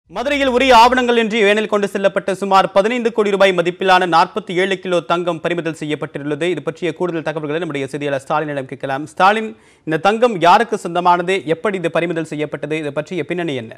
மதுரையில் உரிய ஆவணங்கள் இன்றி வேனில் கொண்டு செல்லப்பட்ட சுமார் பதினைந்து கோடி ரூபாய் மதிப்பிலான நாற்பத்தி ஏழு கிலோ தங்கம் பறிமுதல் செய்யப்பட்டுள்ளது இது பற்றிய கூடுதல் தகவல்களை நம்முடைய செய்தியாளர் ஸ்டாலினிடம் கேட்கலாம் ஸ்டாலின் இந்த தங்கம் யாருக்கு சொந்தமானது எப்படி இது பறிமுதல் செய்யப்பட்டது இது பற்றிய பின்னணி என்ன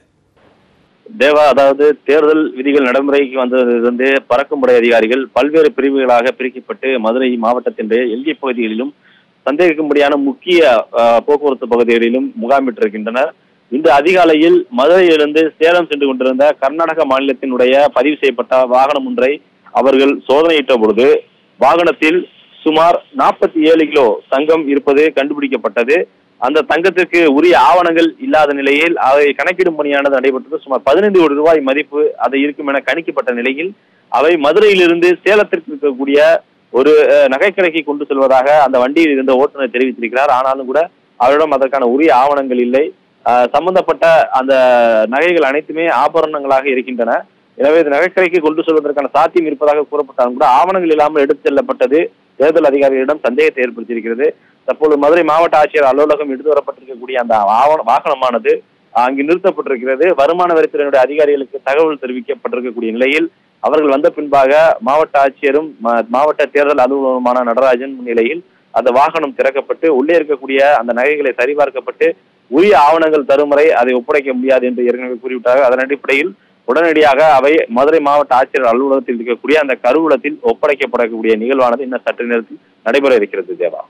தேவா அதாவது தேர்தல் விதிகள் நடைமுறைக்கு வந்ததிலிருந்து பறக்கும்படை அதிகாரிகள் பல்வேறு பிரிவுகளாக பிரிக்கப்பட்டு மதுரை மாவட்டத்தினுடைய எல்கை பகுதிகளிலும் சந்தேகிக்கும்படியான முக்கிய அஹ், போக்குவரத்து பகுதிகளிலும் முகாமிட்டிருக்கின்றனர் இன்று அதிகாலையில் மதுரையிலிருந்து சேலம் சென்று கொண்டிருந்த கர்நாடக மாநிலத்தினுடைய பதிவு செய்யப்பட்ட வாகனம் ஒன்றை அவர்கள் சோதனையிட்ட பொழுது வாகனத்தில் சுமார் நாற்பத்தி ஏழு கிலோ தங்கம் இருப்பது கண்டுபிடிக்கப்பட்டது அந்த தங்கத்திற்கு உரிய ஆவணங்கள் இல்லாத நிலையில் அதை கணக்கிடும் பணியானது நடைபெற்றது சுமார் பதினைந்து கோடி ரூபாய் மதிப்பு அது இருக்கும் என கணிக்கப்பட்ட நிலையில் அவை மதுரையிலிருந்து சேலத்திற்கு இருக்கக்கூடிய ஒரு அஹ், நகைக்கடைக்கு கொண்டு செல்வதாக அந்த வண்டியில் இருந்த ஓட்டுநர் தெரிவித்திருக்கிறார் ஆனாலும் கூட அவரிடம் அதற்கான உரிய ஆவணங்கள் இல்லை அஹ், சம்பந்தப்பட்ட அந்த நகைகள் அனைத்துமே ஆபரணங்களாக இருக்கின்றன எனவே இது நகைக்கடைக்கு கொண்டு செல்வதற்கான சாத்தியம் இருப்பதாக கூறப்பட்டாலும் கூட ஆவணங்கள் இல்லாமல் எடுத்து செல்லப்பட்டது தேர்தல் அதிகாரிகளிடம் சந்தேகத்தை ஏற்படுத்தியிருக்கிறது தற்போது மதுரை மாவட்ட ஆட்சியர் அலுவலகம் எடுத்து வரப்பட்டிருக்கக்கூடிய அந்த ஆவண வாகனமானது அங்கு நிறுத்தப்பட்டிருக்கிறது வருமான வரித்துறையினுடைய அதிகாரிகளுக்கு தகவல் தெரிவிக்கப்பட்டிருக்கக்கூடிய நிலையில் அவர்கள் வந்த பின்பாக மாவட்ட ஆட்சியரும் ம- மாவட்ட தேர்தல் அலுவலகமான நடராஜன் முன்னிலையில் அந்த வாகனம் திறக்கப்பட்டு உள்ளே இருக்கக்கூடிய அந்த நகைகளை சரிபார்க்கப்பட்டு உரிய ஆவணங்கள் தரும் வரை அதை ஒப்படைக்க முடியாது என்று ஏற்கனவே கூறிவிட்டார்கள் அதன் அடிப்படையில் உடனடியாக அவை மதுரை மாவட்ட ஆட்சியர் அலுவலகத்தில் இருக்கக்கூடிய அந்த கருவூலத்தில் ஒப்படைக்கப்படக்கூடிய நிகழ்வானது இன்னும் சற்று நேரத்தில் நடைபெற இருக்கிறது தேவா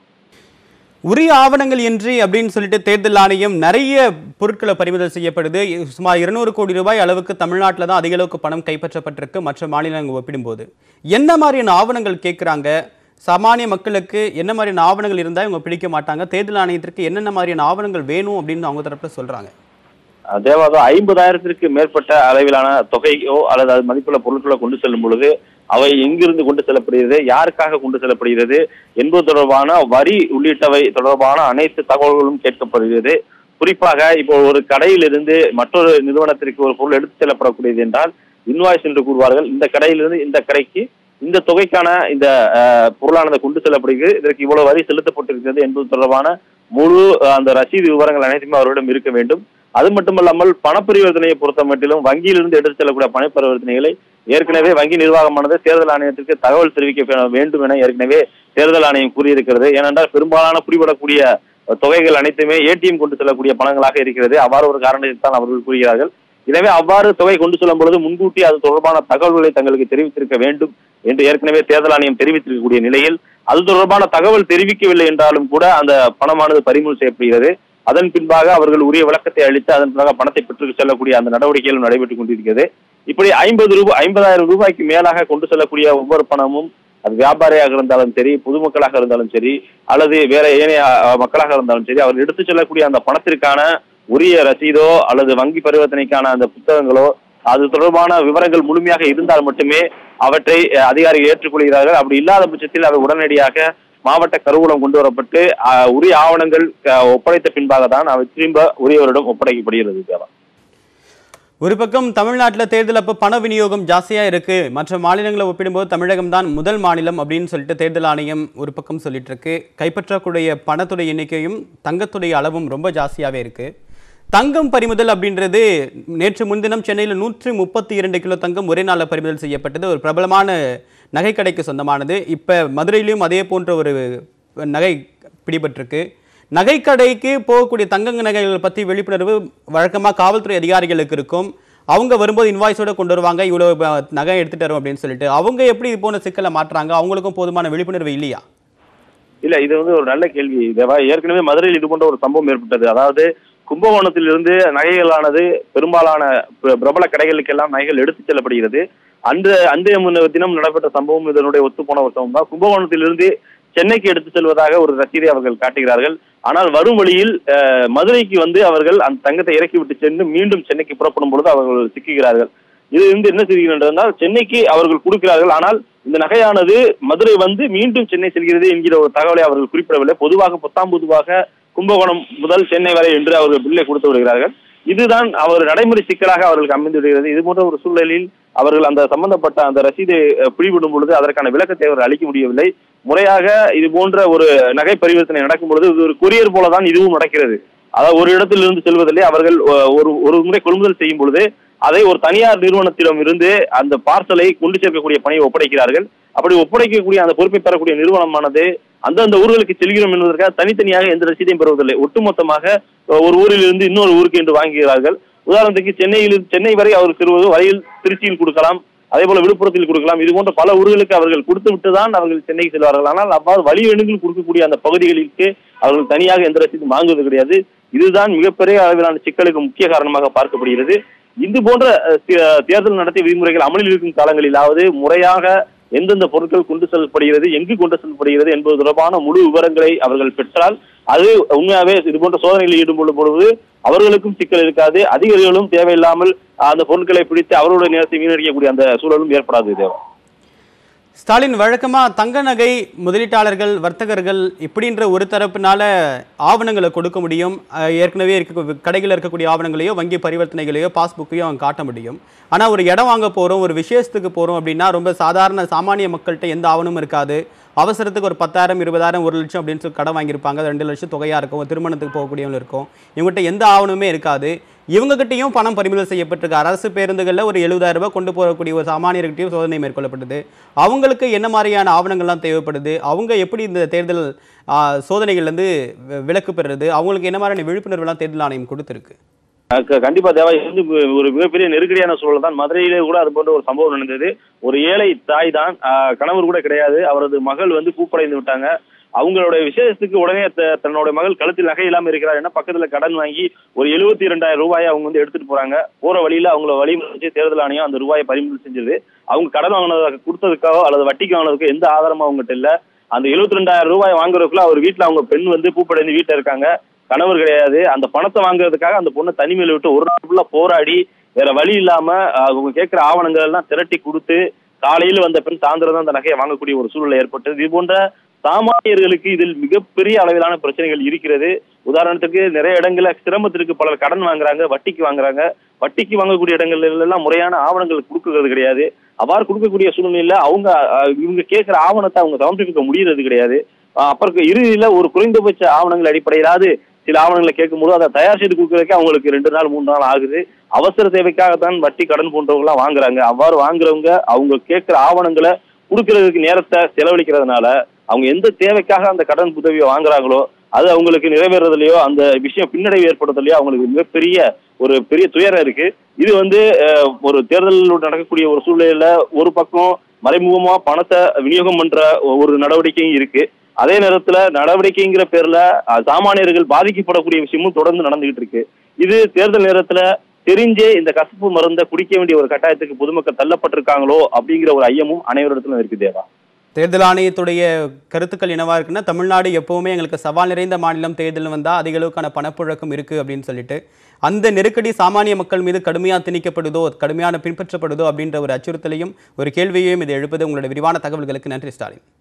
உரிய ஆவணங்கள் இன்றி அப்படின்னு சொல்லிட்டு தேர்தல் ஆணையம் நிறைய பொருட்களை பறிமுதல் செய்யப்படுது சுமார் இருநூறு கோடி ரூபாய் அளவுக்கு தமிழ்நாட்டில் தான் அதிக அளவுக்கு பணம் கைப்பற்றப்பட்டிருக்கு மற்ற மாநிலங்கள் ஒப்பிடும்போது என்ன மாதிரியான ஆவணங்கள் கேட்குறாங்க சாமானிய மக்களுக்கு என்ன மாதிரியான ஆவணங்கள் இருந்தால் இவங்க பிடிக்க மாட்டாங்க தேர்தல் ஆணையத்திற்கு என்னென்ன மாதிரியான ஆவணங்கள் வேணும் அப்படின்னு அவங்க தரப்புல சொல்றாங்க தேவாதோ ஐம்பதாயிரத்திற்கு மேற்பட்ட அளவிலான தொகையோ அல்லது அது மதிப்புள்ள பொருட்களை கொண்டு செல்லும் பொழுது அவை எங்கிருந்து கொண்டு செல்லப்படுகிறது யாருக்காக கொண்டு செல்லப்படுகிறது என்பது தொடர்பான வரி உள்ளிட்டவை தொடர்பான அனைத்து தகவல்களும் கேட்கப்படுகிறது குறிப்பாக இப்போ ஒரு கடையிலிருந்து மற்றொரு நிறுவனத்திற்கு ஒரு பொருள் எடுத்து செல்லப்படக்கூடியது என்றால் இன்வாய்ஸ் என்று கூறுவார்கள் இந்த கடையிலிருந்து இந்த கடைக்கு இந்த தொகைக்கான இந்த அஹ், பொருளானது கொண்டு செல்லப்படுகிறது இதற்கு இவ்வளவு வரி செலுத்தப்பட்டிருக்கிறது என்பது தொடர்பான முழு அஹ், அந்த ரசீது விவரங்கள் அனைத்துமே அவரிடம் இருக்க வேண்டும் அது மட்டுமல்லாமல் பணப்பரிவர்த்தனையை பொறுத்த மட்டிலும் வங்கியிலிருந்து எடுத்து செல்லக்கூடிய பணப்பரிவர்த்தனைகளை ஏற்கனவே வங்கி நிர்வாகமானது தேர்தல் ஆணையத்திற்கு தகவல் தெரிவிக்க வே- வேண்டும் என ஏற்கனவே தேர்தல் ஆணையம் கூறியிருக்கிறது ஏனென்றால் பெரும்பாலான பிடிபடக்கூடிய அஹ், தொகைகள் அனைத்துமே ஏடிஎம் கொண்டு செல்லக்கூடிய பணங்களாக இருக்கிறது அவ்வாறு ஒரு காரணத்தைத்தான் அவர்கள் கூறுகிறார்கள் எனவே அவ்வாறு தொகை கொண்டு செல்லும் பொழுது முன்கூட்டி அது தொடர்பான தகவல்களை தங்களுக்கு தெரிவித்திருக்க வேண்டும் என்று ஏற்கனவே தேர்தல் ஆணையம் தெரிவித்திருக்கக்கூடிய நிலையில் அது தொடர்பான தகவல் தெரிவிக்கவில்லை என்றாலும் கூட அந்த பணமானது பறிமுதல் செய்யப்படுகிறது அதன் பின்பாக அவர்கள் உரிய விளக்கத்தை அளித்து அதன் பிறகு பணத்தை பெற்று செல்லக்கூடிய அந்த நடவடிக்கைகளும் நடைபெற்றுக் கொண்டிருக்கிறது இப்படி ஐம்பது ரூபாய் ஐம்பதாயிரம் ரூபாய்க்கு மேலாக கொண்டு செல்லக்கூடிய ஒவ்வொரு பணமும் அது வியாபாரியாக இருந்தாலும் சரி பொதுமக்களாக இருந்தாலும் சரி அல்லது வேற ஏனைய அஹ், மக்களாக இருந்தாலும் சரி அவர்கள் எடுத்து செல்லக்கூடிய அந்த பணத்திற்கான உரிய ரசீதோ அல்லது வங்கி பரிவர்த்தனைக்கான அந்த புத்தகங்களோ அது தொடர்பான விவரங்கள் முழுமையாக இருந்தால் மட்டுமே அவற்றை அஹ், அதிகாரிகள் ஏற்றுக்கொள்கிறார்கள் அப்படி இல்லாத பட்சத்தில் அவை உடனடியாக மாவட்ட கருவூலம் கொண்டு வரப்பட்டு அஹ், உரிய ஆவணங்கள் அஹ், ஒப்படைத்த பின்பாக தான் அவை திரும்ப உரியவரிடம் ஒப்படைக்கப்படுகிறது தேவா ஒரு பக்கம் தமிழ்நாட்டில் தேர்தல் அப்போ பண விநியோகம் ஜாஸ்தியா இருக்கு மற்ற மாநிலங்களை ஒப்பிடும்போது தமிழகம் தான் முதல் மாநிலம் அப்படின்னு சொல்லிட்டு தேர்தல் ஆணையம் ஒரு பக்கம் சொல்லிட்டு இருக்கு கைப்பற்றக்கூடிய பணத்துடைய எண்ணிக்கையும் தங்கத்துடைய அளவும் ரொம்ப ஜாஸ்தியாவே இருக்கு தங்கம் பறிமுதல் அப்படின்றது நேற்று முன்தினம் சென்னையில் நூற்றி முப்பத்தி இரண்டு கிலோ தங்கம் ஒரே நாளில் பறிமுதல் செய்யப்பட்டது ஒரு பிரபலமான நகைக்கடைக்கு சொந்தமானது இப்போ மதுரையிலும் அதே போன்ற ஒரு நகை பிடிபட்டிருக்கு நகைக்கடைக்கு போகக்கூடிய தங்க நகைகள் பற்றி விழிப்புணர்வு வழக்கமாக காவல்துறை அதிகாரிகளுக்கு இருக்கும் அவங்க வரும்போது இன்வாய்ஸோட கொண்டு வருவாங்க இவ்வளோ ப- நகை எடுத்துட்டு வரோம் அப்படின்னு சொல்லிட்டு அவங்க எப்படி இது போன சிக்கலை மாற்றுறாங்க அவங்களுக்கும் போதுமான விழிப்புணர்வு இல்லையா இல்ல இது வந்து ஒரு நல்ல கேள்வி தேவா ஏற்கனவே மதுரையில் இது போன்ற ஒரு சம்பவம் ஏற்பட்டது அதாவது கும்பகோணத்திலிருந்து நகைகளானது பெரும்பாலான பிர- பிரபல கடைகளுக்கெல்லாம் நகைகள் எடுத்துச் செல்லப்படுகிறது அந்த அந்த முன்ன தினம் நடைபெற்ற சம்பவம் இதனுடைய ஒத்துப்போன ஒரு சம்பவம் தான் கும்பகோணத்திலிருந்து சென்னைக்கு எடுத்துச் செல்வதாக ஒரு ரசீதை அவர்கள் காட்டுகிறார்கள் ஆனால் வரும் வழியில் அஹ், மதுரைக்கு வந்து அவர்கள் அந்த தங்கத்தை இறக்கி விட்டு சென்று மீண்டும் சென்னைக்கு புறப்படும் பொழுது அவர்கள் சிக்குகிறார்கள் இது வந்து என்ன செய்கிறது என்றால் சென்னைக்கு அவர்கள் கொடுக்கிறார்கள் ஆனால் இந்த நகையானது மதுரை வந்து மீண்டும் சென்னை செல்கிறது என்கிற ஒரு தகவலை அவர்கள் குறிப்பிடவில்லை பொதுவாக பத்தாம் பொதுவாக கும்பகோணம் முதல் சென்னை வரை என்று அவர்கள் பில்லை கொடுத்து வருகிறார்கள் இதுதான் அவர் நடைமுறை சிக்கலாக அவர்களுக்கு அமைந்து விடுகிறது இது போன்ற ஒரு சூழலில் அவர்கள் அந்த சம்பந்தப்பட்ட அந்த ரசீதை அஹ், பிடிபடும் பொழுது அதற்கான விளக்கத்தை அவர் அளிக்க முடியவில்லை முறையாக இது போன்ற ஒரு நகை பரிவர்த்தனை நடக்கும் பொழுது இது ஒரு கொரியர் போல தான் இதுவும் நடக்கிறது அதாவது ஒரு இடத்திலிருந்து செல்வதில்லை அவர்கள் அஹ், ஒரு ஒரு முறை கொள்முதல் செய்யும் பொழுது அதை ஒரு தனியார் நிறுவனத்திடம் இருந்து அந்த பார்சலை கொண்டு சேர்க்கக்கூடிய பணியை ஒப்படைக்கிறார்கள் அப்படி ஒப்படைக்கக்கூடிய அந்த பொறுப்பை பெறக்கூடிய நிறுவனமானது அந்தந்த ஊர்களுக்கு செல்கிறோம் என்பதற்காக தனித்தனியாக எந்த ரசீதையும் பெறுவதில்லை ஒட்டுமொத்தமாக அஹ், ஒரு ஊரில் இருந்து இன்னொரு ஊருக்கு என்று வாங்குகிறார்கள் உதாரணத்துக்கு சென்னையில் சென்னை வரை அவர் செல்வது வழியில் திருச்சியில் கொடுக்கலாம் அதே போல விழுப்புரத்தில் கொடுக்கலாம் இது போன்ற பல ஊர்களுக்கு அவர்கள் கொடுத்து விட்டு தான் அவர்கள் சென்னைக்கு செல்வார்கள் ஆனால் அவ்வாறு வழி வேணுங்கள் கொடுக்கக்கூடிய அந்த பகுதிகளுக்கு அவர்கள் தனியாக எந்த ரசீதும் வாங்குவது கிடையாது இதுதான் மிகப்பெரிய அளவிலான சிக்கலுக்கு முக்கிய காரணமாக பார்க்கப்படுகிறது இது போன்ற அஹ், தி- தேர்தல் நடத்தை விதிமுறைகள் அமலில் இருக்கும் காலங்களிலாவது முறையாக எந்தெந்த பொருட்கள் கொண்டு செல்லப்படுகிறது எங்கு கொண்டு செல்லப்படுகிறது என்பது தொடர்பான முழு விவரங்களை அவர்கள் பெற்றால் அது உண்மையாவே இது போன்ற சோதனைகளில் ஈடுபடும் பொழுது அவர்களுக்கும் சிக்கல் இருக்காது அதிகாரிகளும் தேவையில்லாமல் அந்த பொருட்களை பிடித்து அவர்களுடைய நேரத்தை வீணடிக்கக்கூடிய அந்த சூழலும் ஏற்படாது தேவா ஸ்டாலின் வழக்கமா தங்க நகை முதலீட்டாளர்கள் வர்த்தகர்கள் இப்படின்ற ஒரு தரப்பினால ஆவணங்களை கொடுக்க முடியும் அஹ் ஏற்கனவே இருக்க கடைகளில் இருக்கக்கூடிய ஆவணங்களையோ வங்கி பரிவர்த்தனைகளையோ பாஸ்புக்கையோ அவங்க காட்ட முடியும் ஆனா ஒரு இடம் வாங்க போறோம் ஒரு விசேஷத்துக்கு போறோம் அப்படின்னா ரொம்ப சாதாரண சாமானிய மக்கள்கிட்ட எந்த ஆவணமும் இருக்காது அவசரத்துக்கு ஒரு பத்தாயிரம் இருபதாயிரம் ஒரு லட்சம் அப்படின்னு சொல்லி கடன் வாங்கியிருப்பாங்க அது ரெண்டு லட்சம் தொகையா இருக்கும் ஒரு திருமணத்துக்கு போகக்கூடியவங்க இருக்கும் இவங்ககிட்ட எந்த ஆவணமுமே இருக்காது இவங்ககிட்டயும் பணம் பறிமுதல் செய்யப்பட்டிருக்கு அரசு பேருந்துகளில் ஒரு எழுபதாயிரம் ரூபாய் கொண்டு போகக்கூடிய ஒரு சாமானியர்கிட்டையும் சோதனை மேற்கொள்ளப்பட்டது அவங்களுக்கு என்ன மாதிரியான ஆவணங்கள்லாம் தேவைப்படுது அவங்க எப்படி இந்த தேர்தல் ஆ, சோதனைகள்லேருந்து வி- விலக்கு பெறுறது அவங்களுக்கு என்ன மாதிரியான விழிப்புணர்வுலாம் தேர்தல் ஆணையம் கொடுத்துருக்கு அஹ் க- கண்டிப்பா தேவா இது வந்து ஒரு- ஒரு மிகப்பெரிய நெருக்கடியான சூழல் தான் மதுரையிலே கூட அது போன்ற ஒரு சம்பவம் நடந்தது ஒரு ஏழை தாய் தான் ஆஹ் கணவர் கூட கிடையாது அவரது மகள் வந்து கூப்படைந்து விட்டாங்க அவங்களுடைய விசேஷத்துக்கு உடனே த- தன்னுடைய மகள் கழுத்தில் நகை இல்லாம இருக்கிறார் ஏன்னா பக்கத்துல கடன் வாங்கி ஒரு எழுபத்தி இரண்டாயிரம் ரூபாயை அவங்க வந்து எடுத்துட்டு போறாங்க போற வழியில அவங்கள வழிமுறை தேர்தல் ஆணையம் அந்த ரூபாயை பறிமுதல் செஞ்சது அவங்க கடன் வாங்கினதுக்கு கொடுத்ததுக்கோ அல்லது வட்டிக்கு வாங்கினதுக்கோ எந்த ஆதாரமும் அவங்ககிட்ட இல்ல அந்த எழுபத்தி ரெண்டாயிரம் ரூபாய் வாங்குறதுக்குள்ள அவர் வீட்டுல அவங்க பெண் வந்து பூப்படைந்து வீட்டுல இருக்காங்க கணவர் கிடையாது அந்த பணத்தை வாங்குறதுக்காக அந்த பொண்ணை தனிமையில விட்டு ஒரு நாள் ஃபுல்லா போராடி வேற வழி இல்லாம அஹ், அவங்க கேட்கிற ஆவணங்கள் எல்லாம் திரட்டி கொடுத்து காலையில வந்த பெண் சாயந்தரம் தான் அந்த நகையை வாங்கக்கூடிய ஒரு சூழ்நிலை ஏற்பட்டது இது போன்ற சாமானியர்களுக்கு இதில் மிகப்பெரிய அளவிலான பிரச்சனைகள் இருக்கிறது உதாரணத்துக்கு நிறைய இடங்கள்ல சிரமத்திற்கு பலர் கடன் வாங்குறாங்க வட்டிக்கு வாங்குறாங்க வட்டிக்கு வாங்கக்கூடிய இடங்கள்ல எல்லாம் முறையான ஆவணங்கள் கொடுக்கறது கிடையாது அவ்வாறு கொடுக்கக்கூடிய சூழ்நிலையில அவங்க அஹ், இவங்க கேட்கிற ஆவணத்தை அவங்க சமர்ப்பிக்க முடியறது கிடையாது அஹ், அப்புறம் இறுதியில ஒரு குறைந்தபட்ச ஆவணங்கள் அடிப்படையிலாவது சில ஆவணங்களை கேட்கும்போது அதை தயார் செய்து கொடுக்கறதுக்கே அவங்களுக்கு ரெண்டு நாள் மூணு நாள் ஆகுது அவசர தேவைக்காகத்தான் வட்டி கடன் போன்றவங்க எல்லாம் வாங்குறாங்க அவ்வாறு வாங்குறவங்க அவங்க கேட்கிற ஆவணங்களை கொடுக்கறதுக்கு நேரத்தை செலவழிக்கிறதுனால அவங்க எந்த தேவைக்காக அந்த கடன் உதவியை வாங்குறாங்களோ அது அவங்களுக்கு நிறைவேறதுலயோ அந்த விஷயம் பின்னடைவு ஏற்படுறதுலயோ அவங்களுக்கு மிகப்பெரிய ஒரு பெரிய துயரம் இருக்கு இது வந்து அஹ், ஒரு தேர்தலில் நடக்கக்கூடிய ஒரு சூழ்நிலையில ஒரு பக்கம் மறைமுகமா பணத்தை விநியோகம் பண்ற ஒரு நடவடிக்கையும் இருக்கு அதே நேரத்துல நடவடிக்கைங்கிற பேர்ல அஹ், சாமானியர்கள் பாதிக்கப்படக்கூடிய விஷயமும் தொடர்ந்து நடந்துகிட்டு இருக்கு இது தேர்தல் நேரத்துல தெரிஞ்சே இந்த கசப்பு மருந்தை குடிக்க வேண்டிய ஒரு கட்டாயத்துக்கு பொதுமக்கள் தள்ளப்பட்டிருக்காங்களோ அப்படிங்கிற ஒரு ஐயமும் அனைவரிடத்திலும் இருக்கு தேவா தேர்தல் ஆணையத்துடைய கருத்துக்கள் என்னவா இருக்குன்னா தமிழ்நாடு எப்பவுமே எங்களுக்கு சவால் நிறைந்த மாநிலம் தேர்தல் வந்தா அதிக அளவுக்கான பணப்புழக்கம் இருக்கு அப்படின்னு சொல்லிட்டு அந்த நெருக்கடி சாமானிய மக்கள் மீது கடுமையா திணிக்கப்படுதோ கடுமையான பின்பற்றப்படுதோ அப்படின்ற ஒரு அச்சுறுத்தலையும் ஒரு கேள்வியையும் இது எழுப்பது உங்களுடைய விரிவான தகவல்களுக்கு நன்றி ஸ்டாலின்